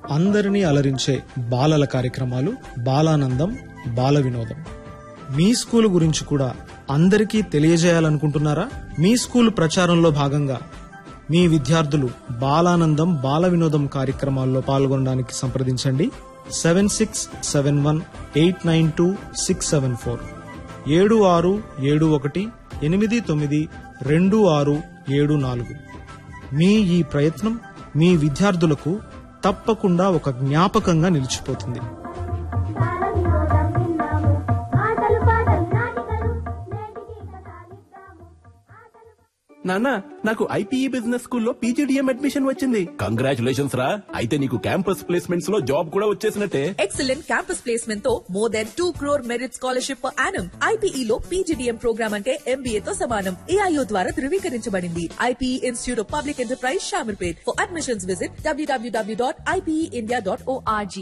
అందరినీ అలరించే బాలల కార్యక్రమాలు బాలానందం బాల వినోదం మీ స్కూల్ గురించి కూడా అందరికీ తెలియజేయాలనుకుంటున్నారా మీ స్కూల్ ప్రచారంలో భాగంగా మీ విద్యార్థులు బాలానందం బాల వినోదం కార్యక్రమాల్లో పాల్గొనడానికి సంప్రదించండి seven six seven one eight nine two six seven four ఏడు ఆరు ఏడు ఒకటి ఎనిమిది తొమ్మిది రెండు ఆరు ఏడు నాలుగు మీ ఈ ప్రయత్నం మీ విద్యార్థులకు తప్పకుండా ఒక జ్ఞాపకంగా నిలిచిపోతుంది బాలవినోదం విన్నాము ఆటలు పాటలు నాటికలు నేటికి కథాలిద్దాము ఆటలు నాన్న నాకు ఐపీఈ బిజినెస్ స్కూల్లో పీజీడిఎం అడ్మిషన్ వచ్చింది కంగ్రాచులేషన్స్ రా అయితే నీకు క్యాంపస్ ప్లేస్మెంట్స్ లో జాబ్ కూడా వచ్చేసినట్టే ఎక్సలెంట్ క్యాంపస్ ప్లేస్మెంట్ తో more than two crore merit scholarship per annum IPE లో పీజీడీఎం ప్రోగ్రామ్ అంటే ఎంబీఏ తో సమానం ఏఐఓ ద్వారా ధృవీకరించబడింది IPE Institute of Public Enterprise Shamirpet for admissions visit W W W dot IPE India dot O R G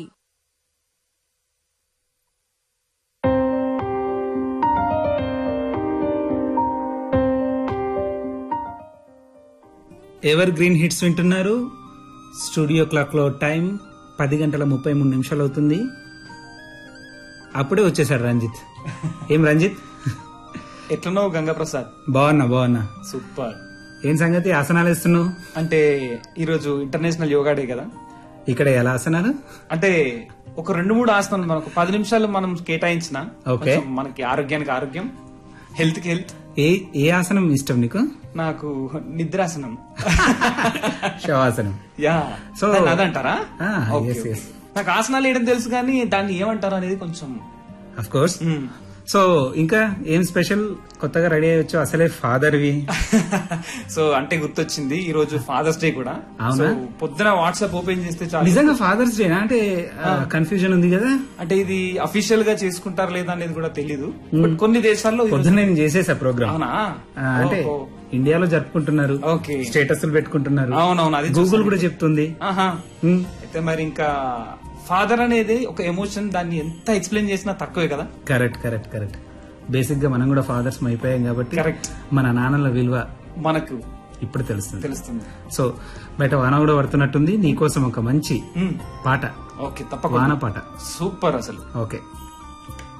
evergreen hits వింటున్నారు studio clock లో time పది గంటల ముప్పై మూడు నిమిషాలు అవుతుంది అప్పుడే వచ్చేసాడు రంజిత్ ఏం రంజిత్ ఎట్లనో గంగాప్రసాద్ బాగున్నా బాగున్నా సూపర్ ఏం సంగతి ఆసనాలు వేస్తున్నావు అంటే ఈరోజు ఇంటర్నేషనల్ యోగా డే కదా ఇక్కడ ఎలా ఆసనాలు అంటే ఒక రెండు మూడు ఆసనాలు మనకు పది నిమిషాలు మనం కేటాయించిన ఓకే. కొంచెం మనకి ఆరోగ్యానికి ఆరోగ్యం హెల్త్ కి హెల్త్ ఏ ఏ ఆసనం ఇష్టం నీకు నాకు నిద్రాసనం శవాసనం యా So- దాన్ని అదంటారా Ah, okay, yes, okay. yes. నాకు ఆసనాలు వేయడం తెలుసు కానీ దాన్ని ఏమంటారు అనేది కొంచెం అఫ్ కోర్స్ మ్మ్. సో ఇంకా ఏం స్పెషల్ కొత్తగా రెడీ అయ్యొచ్చు అసలే ఫాదర్వి సో అంటే గుర్తొచ్చింది ఈ రోజు ఫాదర్స్ డే కూడా అవునా? సో పొద్దున వాట్సాప్ ఓపెన్ చేస్తే చాలు నిజంగా ఫాదర్స్ డేనా అంటే కన్ఫ్యూజన్ ఉంది కదా అంటే ఇది అఫీషియల్ గా చేసుకుంటారు లేదా అనేది కూడా తెలీదు బట్ కొన్ని దేశాల్లో ఈ రోజు- పొద్దున్న నేను చేసేసా ప్రోగ్రామ్ అవునా అంటే ఓహో. ఇండియాలో జరుపుకుంటున్నారు ఓకే. స్టేటస్లు పెట్టుకుంటున్నారు అవునవును, అది గూగుల్ చూసాను. కూడా చెప్తుంది ఆహా మ్మ్. అయితే మరి ఇంకా ఫాదర్ అనేది ఒక ఎమోషన్ దాన్ని ఎంత ఎక్స్ప్లెయిన్ చేసినా తక్కువే కదా కరెక్ట్ కరెక్ట్ కరెక్ట్ బేసిక్ గా మనం కూడా ఫాదర్స్ అయిపోయాం కాబట్టి Correct. మన నాన్నల విలువ మనకు ఇప్పుడు తెలుస్తుంది తెలుస్తుంది సో బయట వాన కూడా పడుతున్నట్టుంది నీకోసం ఒక మంచి మ్మ్. పాట ఓకే వాన తప్పకుండా పాట సూపర్ అసలు ఓకే